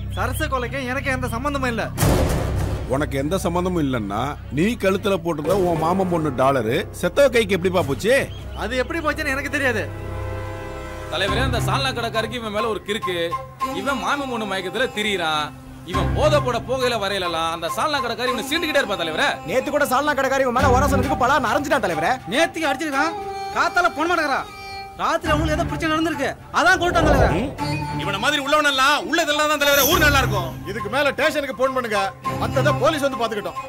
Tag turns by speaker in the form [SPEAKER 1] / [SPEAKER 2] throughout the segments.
[SPEAKER 1] சரச கொலைக்கு எனக்கு எந்த சம்பந்தமும் இல்ல
[SPEAKER 2] உனக்கு எந்த சம்மந்தமும் இல்லைன்னா நீ கழுத்துல போட்டிருந்த உன் மாமன் பொண்ணு டாலரு செத்தவ கைக்கு எப்படிப்பா போச்சு
[SPEAKER 1] அது எப்படி போச்சுன்னு எனக்கு தெரியாது
[SPEAKER 3] தலைவரே அந்த சால்னா கடைக்காரருக்கு இவன் மேல ஒரு கிறுக்கு இவன் மாமன் பொண்ணு மயக்கத்துல திரியறான் இவன் போத போட போகையில வரையிலலாம் அந்த சால்னா கடைக்காரி இவனை சீண்டுகிட்டே இருப்பா தலைவரே
[SPEAKER 4] நேத்து கூட சால்னா கடைக்காரி உன் மேல வர சொன்னதுக்கு பலா நரைஞ்சிட்டான் தலைவரே
[SPEAKER 1] நேத்துக்கு அடிச்சிருக்கான் காத்தால போன மாட்டேங்கிறான் ராத்திரி அவங்களுக்கு ஏதோ பிரச்சனை நடந்திருக்கு அதான் கொண்டுட்டாங்க தலைவரே.
[SPEAKER 5] இவன மாதிரி உள்ளவன் எல்லாம் உள்ளதெல்லாம் தான் தலைவரே ஊர் நல்லா இருக்கும்
[SPEAKER 6] இதுக்கு மேல ஸ்டேஷனுக்கு போன் பண்ணுங்க மத்தத போலீஸ் வந்து பாத்துக்கிட்டோம்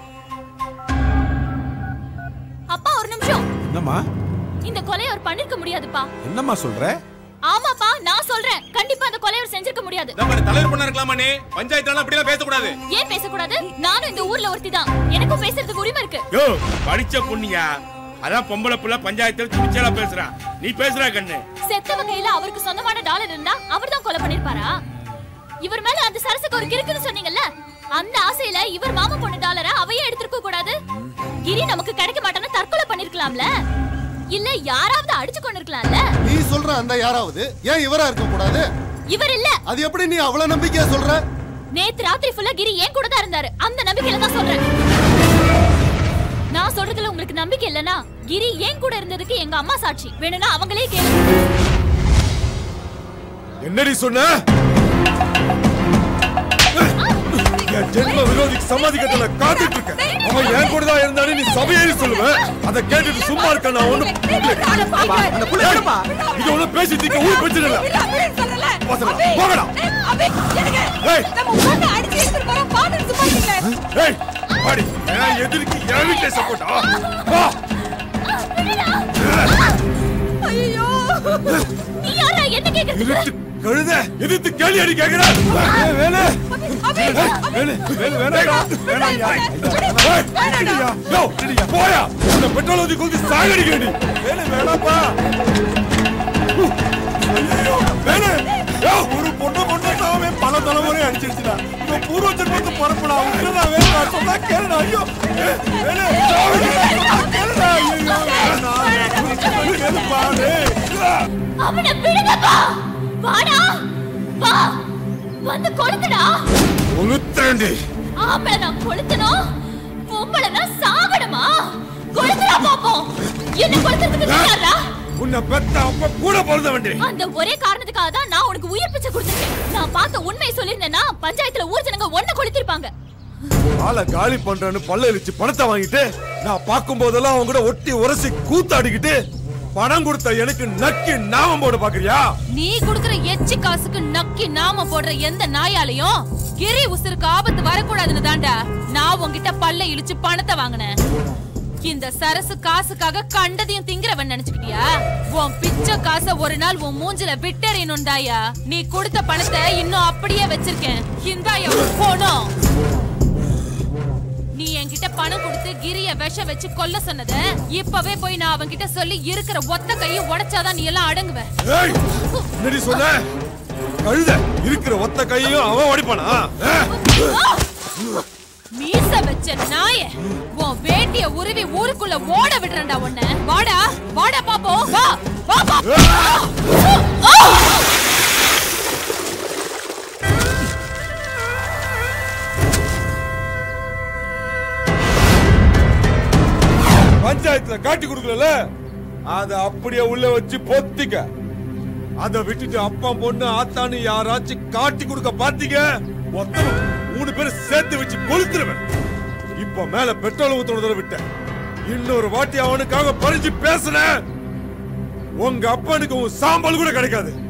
[SPEAKER 7] அப்பா ஒரு நிமிஷம்
[SPEAKER 2] என்னம்மா
[SPEAKER 7] இந்த கொலையை அவர் பண்ணிருக்க முடியாதுப்பா
[SPEAKER 2] என்னம்மா சொல்ற
[SPEAKER 7] ஆமாப்பா நான் சொல்றேன் கண்டிப்பா அந்த கொலையை அவர் செஞ்சிருக்க முடியாது
[SPEAKER 5] நம்ம தலைவர் பண்ண இருக்கலாமா நீ பஞ்சாயத்து எல்லாம் அப்படிலாம் பேசக்கூடாது
[SPEAKER 7] ஏன் பேசக்கூடாது நானும் இந்த ஊர்ல ஒருத்தி தான் எனக்கும் பேசுறதுக்கு உரிமை இருக்கு
[SPEAKER 5] யோ படிச்ச பொண்ணியா அதான் பொம்பளை புள்ள பஞ்சாயத்துல துணிச்சலா பேசுறான் நீ பேசுறா கண்ணு
[SPEAKER 7] செத்தவ கையில அவருக்கு சொந்தமான டாலர் இருந்தா அவர் தான் கொலை பண்ணிருப்பாரா இவர் மேல அந்த சரசுக்கு ஒரு கிறுக்குன்னு சொன்னீங்கல்ல அந்த ஆசையில இவர் மாமா பொண்ணு டாலரை அவையே எடுத்திருக்க கூடாது கிரி நமக்கு கிடைக்க மாட்டான்னு தற்கொலை பண்ணிருக்கலாம்ல இல்ல யாராவது அடிச்சு கொண்டு இருக்கலாம்ல
[SPEAKER 6] நீ சொல்ற அந்த யாராவது ஏன் இவரா இருக்க கூடாது
[SPEAKER 7] இவர் இல்ல
[SPEAKER 6] அது எப்படி நீ அவ்வளவு நம்பிக்கையா சொல்ற
[SPEAKER 7] நேத்து ராத்திரி ஃபுல்லா கிரி ஏன் கூட தான் இருந்தாரு அந்த நம்பிக்கையில தான் சொல்றேன் நான் சொல்றதுல உங்களுக்கு நம்பிக்கை இல்லனா கிரி ஏன் கூட இருந்ததுக்கு எங்க அம்மா சாட்சி வேணும்னா அவங்களே கேளுங்க
[SPEAKER 6] என்னடி சொன்ன என் ஜென்ம விரோதிக்கு சமாதிக்கத்துல காத்துட்டு இருக்கேன் அவன் என் கூட தான் இருந்தானு நீ சபையேறி சொல்லுவேன் அதை கேட்டுட்டு சும்மா இருக்க நான் ஒண்ணு
[SPEAKER 4] அந்த புள்ள எடுப்பா
[SPEAKER 6] இது ஒண்ணு பேசிட்டு இருக்க ஊர் பிரச்சனை இல்ல பசங்களா, போங்கடா ஏய் ஏய் பாடி என் எதிர்க்கு என் வீட்டுல சப்போர்ட்டா வா
[SPEAKER 7] நீ யாரா என்ன கேக்குறது
[SPEAKER 6] எதிர்த்து கழுத எதிர்த்து கேள்வி அடி கேக்குறேன் வேலை வேலை வேலை வேணாடா வேணாயா யோ போயா அந்த பெட்ரோல் ஊத்தி குத்தி சாகடிக்க நீ வேலை வேணாப்பா ஐயோ வேலை யோ ஒரு பொண்ணு பொண்ணு நாமே பல தலைமுறை அடிச்சிருச்சுடா இவன் பூர்வ ஜென்மத்து பரப்புடா உங்களா வேலை நான் சொன்னா கேளுடா ஐயோ ஏய், வேலை சொன்னா கேளுடா ஐயோ வேணாம். கேளுப்பா, டேய்.
[SPEAKER 7] அவனை விடுங்கப்பா வாடா வா வந்து கொளுத்துடா
[SPEAKER 6] உளுத்தேண்டி
[SPEAKER 7] ஆம்பளை நான் கொளுத்தணும் பொம்பளை நான் சாகணுமா கொளுத்துடா பாப்போம் என்ன கொளுத்துறதுக்கு நீ யாரா
[SPEAKER 6] உன்னை பெத்த அப்ப கூட பிறந்த வேண்டி
[SPEAKER 7] அந்த ஒரே காரணத்துக்காக தான் நான் உனக்கு உயிர் பிச்சை கொடுத்துருக்கேன் நான் பார்த்த உண்மையை சொல்லியிருந்தேன்னா பஞ்சாயத்துல ஊர் ஜனங்க ஒண்ணு கொளுத்திருப்பாங்க
[SPEAKER 6] ஆளை காலி பண்றேன்னு பல்ல இழிச்சு பணத்தை வாங்கிட்டு நான் பார்க்கும் போதெல்லாம் அவங்க கூட ஒட்டி உரசி கூத்தாடிக்கிட்டு பணம் கொடுத்த எனக்கு நக்கி நாமம் போட பாக்குறியா
[SPEAKER 8] நீ குடுக்குற எச்சி காசுக்கு நக்கி நாம போடுற எந்த நாயாலையும் கிரி உசுருக்கு ஆபத்து வரக்கூடாதுன்னு தாண்டா நான் உன்கிட்ட பல்ல இழிச்சு பணத்தை வாங்கினேன் இந்த சரசு காசுக்காக கண்டதையும் திங்கிறவன் நினைச்சுக்கிட்டியா உன் பிச்சை காசை ஒரு நாள் உன் மூஞ்சில விட்டறியணும்டாயா நீ கொடுத்த பணத்தை இன்னும் அப்படியே வச்சிருக்கேன் இந்தாயா உன் போனோம் நீ என்கிட்ட பணம் கொடுத்து கிரிய விஷம் வச்சு கொல்ல சொன்னத இப்பவே போய் நான் அவன்கிட்ட சொல்லி இருக்கிற ஒத்த கையை உடைச்சாதான் நீ எல்லாம் அடங்குவ
[SPEAKER 6] ஏய் என்னடி சொன்ன கழுத இருக்கிற ஒத்த கையையும் அவன் ஓடிப்பானா ஆ?
[SPEAKER 8] மீச வச்ச நாய உன் வேட்டிய உருவி ஊருக்குள்ள ஓட விடுறேன்டா உன்ன வாடா வாடா பாப்போம் வா வா பாப்போம்
[SPEAKER 6] பஞ்சாயத்துல காட்டி கொடுக்கல அத அப்படியே உள்ள வச்சு பொத்திக்க அத விட்டுட்டு அப்பா பொண்ணு ஆத்தான்னு யாராச்சும் காட்டி கொடுக்க பாத்தீங்க மொத்தம் மூணு பேரும் சேர்த்து வச்சு கொளுத்துருவேன் இப்ப மேல பெட்ரோல் ஊத்துனதுல விட்டேன் இன்னொரு வாட்டி அவனுக்காக பறிஞ்சு பேசுன உங்க அப்பனுக்கு உன் சாம்பல் கூட கிடைக்காது